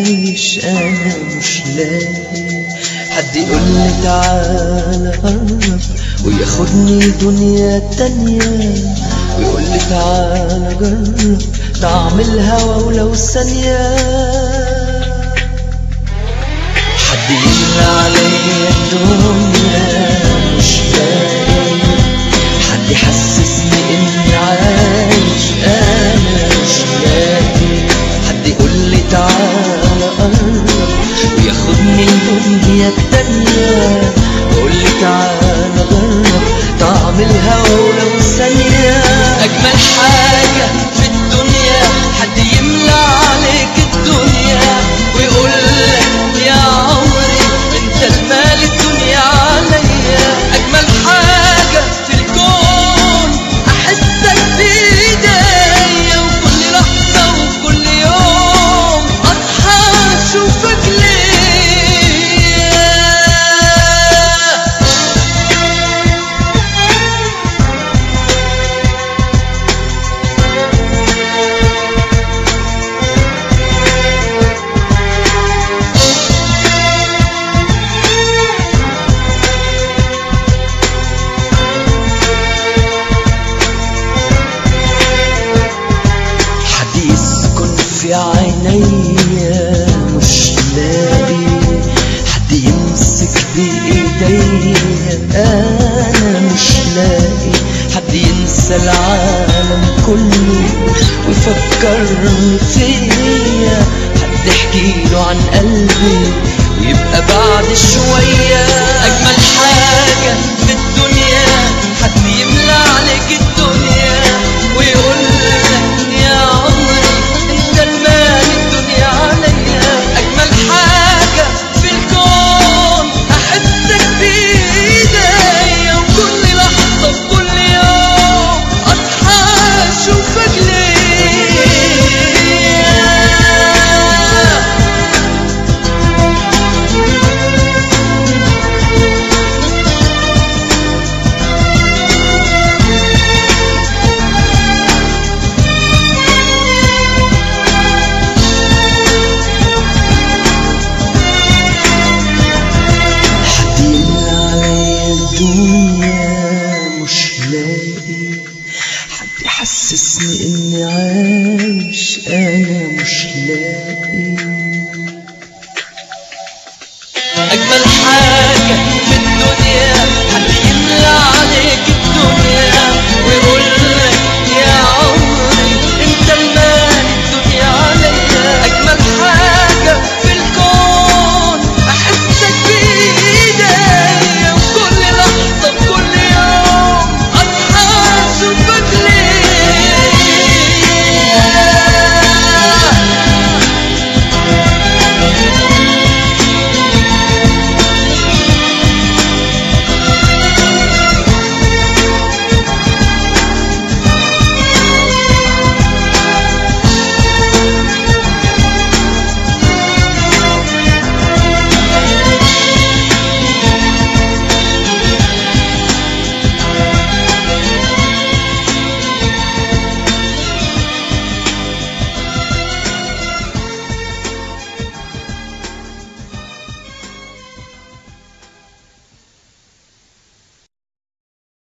عايش انا مش لاقي حد يقول لي تعالى قرب وياخدني دنيا تانية ويقول لي تعالى جرب طعم الهوى ولو ثانية حد يملى عليا الدنيا مش لاقي حد يحسسني اني عايش انا مش لاقي حد يقول لي تعالى قرب وياخدني الدنيا التانية ويقول لي تعالى جرب طعم الهوى ولو ثانية أجمل حاجة في الدنيا حد يملى عليك الدنيا ويقول لك يا عمري انت المال الدنيا عليا أجمل حاجة في الكون أحسك بإيديا وكل لحظة وكل يوم أصحى أشوفك ليا حد يسكن في عينيا مش لاقي حد يمسك بإيديا أنا مش لاقي حد ينسى العالم كله ويفكرني فيا حد يحكي له عن قلبي ويبقى بعد شوية أجمل حاجة في الدنيا حد يملى عليك الدنيا ويقول لك يا عمري انت المال الدنيا عليا اجمل حاجة في الكون احسك بايديا وكل لحظة وكل يوم اصحى اشوفك ليا حد يملى عليا الدنيا مش لاقي حد يحسسني اني عايش انا مش لاقي اجمل حاجه